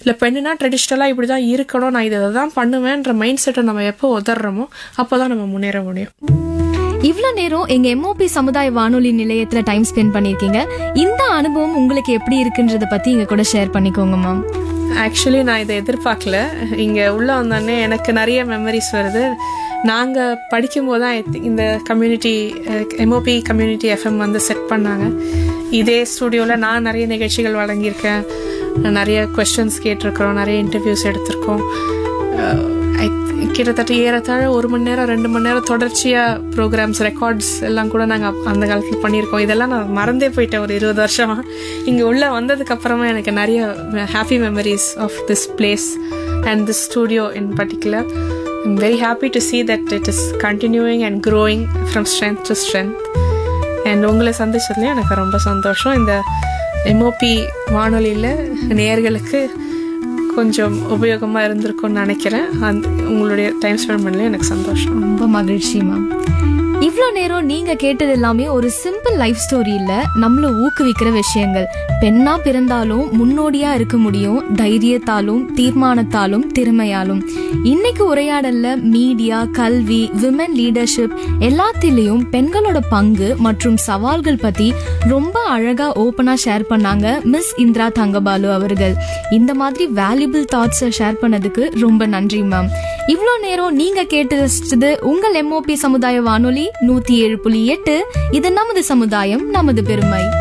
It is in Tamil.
இல்லை பெண்ணுனா ட்ரெடிஷ்னலாக இப்படி தான் இருக்கணும் நான் இதை தான் பண்ணுவேன்ற மைண்ட் செட்டை நம்ம எப்போ உதறோமோ அப்போ தான் நம்ம முன்னேற முடியும் இவ்ளோ நேரம் எங்க எம்ஓபி சமுதாய வானொலி நிலையத்துல டைம் ஸ்பெண்ட் பண்ணிருக்கீங்க இந்த அனுபவம் உங்களுக்கு எப்படி இருக்குன்றத பத்தி எங்க கூட ஷேர் பண்ணிக்கோங்க மேம் ஆக்சுவலி நான் இதை எதிர்பார்க்கல இங்கே உள்ளே வந்தோடனே எனக்கு நிறைய மெமரிஸ் வருது நாங்கள் படிக்கும்போது தான் I think இந்த கம்யூனிட்டி எம்ஓபி கம்யூனிட்டி எஃப்எம் வந்து செட் பண்ணாங்க இதே ஸ்டூடியோவில் நான் நிறைய நிகழ்ச்சிகள் வழங்கியிருக்கேன் நிறைய கொஸ்டின்ஸ் கேட்டிருக்கிறோம் நிறைய இன்டர்வியூஸ் எடுத்திருக்கோம் அஹ், I think கிட்டத்தட்ட ஏறத்தாழ ஒரு மணி நேரம் ரெண்டு மணி நேரம் தொடர்ச்சியாக ப்ரோக்ராம்ஸ் ரெக்கார்ட்ஸ் எல்லாம் கூட நாங்கள் அந்த காலத்தில் பண்ணியிருக்கோம் இதெல்லாம் நான் மறந்தே போயிட்டேன் ஒரு இருபது வருஷமா இங்கே உள்ளே வந்ததுக்கு அப்புறமா எனக்கு நிறைய happy memories of this place and this studio in particular I'm very happy to see that it is continuing and growing from strength to strength and உங்களை சந்திச்சதுலேயும் எனக்கு ரொம்ப சந்தோஷம் இந்த எம்ஓபி வானொலியில் நேயர்களுக்கு கொஞ்சம் உபயோகமாக இருந்திருக்கும்னு நினைக்கிறேன் அந்த உங்களுடைய டைம் ஸ்பெண்ட் பண்ணல எனக்கு சந்தோஷம் ரொம்ப மகிழ்ச்சி மேம் இவ்ளோ நேரம் நீங்க கேட்டது எல்லாமே ஒரு சிம்பிள் லைஃப் ஸ்டோரி இல்ல நம்மள ஊக்குவிக்கிற விஷயங்கள் பெண்ணா பிறந்தாலும் முன்னோடியா இருக்க முடியும் தைரியத்தாலும் தீர்மானத்தாலும் திறமையாலும் இன்னைக்கு உரையாடல்ல மீடியா கல்வி விமன் லீடர்ஷிப் எல்லாத்திலையும் பெண்களோட பங்கு மற்றும் சவால்கள் பத்தி ரொம்ப அழகா ஓப்பனா ஷேர் பண்ணாங்க மிஸ் இந்திரா தங்கபாலு அவர்கள் இந்த மாதிரி வேல்யூபிள் தாட்ஸை ஷேர் பண்ணதுக்கு ரொம்ப நன்றி மேம் இவ்வளோ நேரம் நீங்க கேட்டு ரசிச்சது உங்கள் எம்ஓபி சமுதாய வானொலி நூத்தி ஏழு புள்ளி எட்டு இது நமது சமுதாயம் நமது பெருமை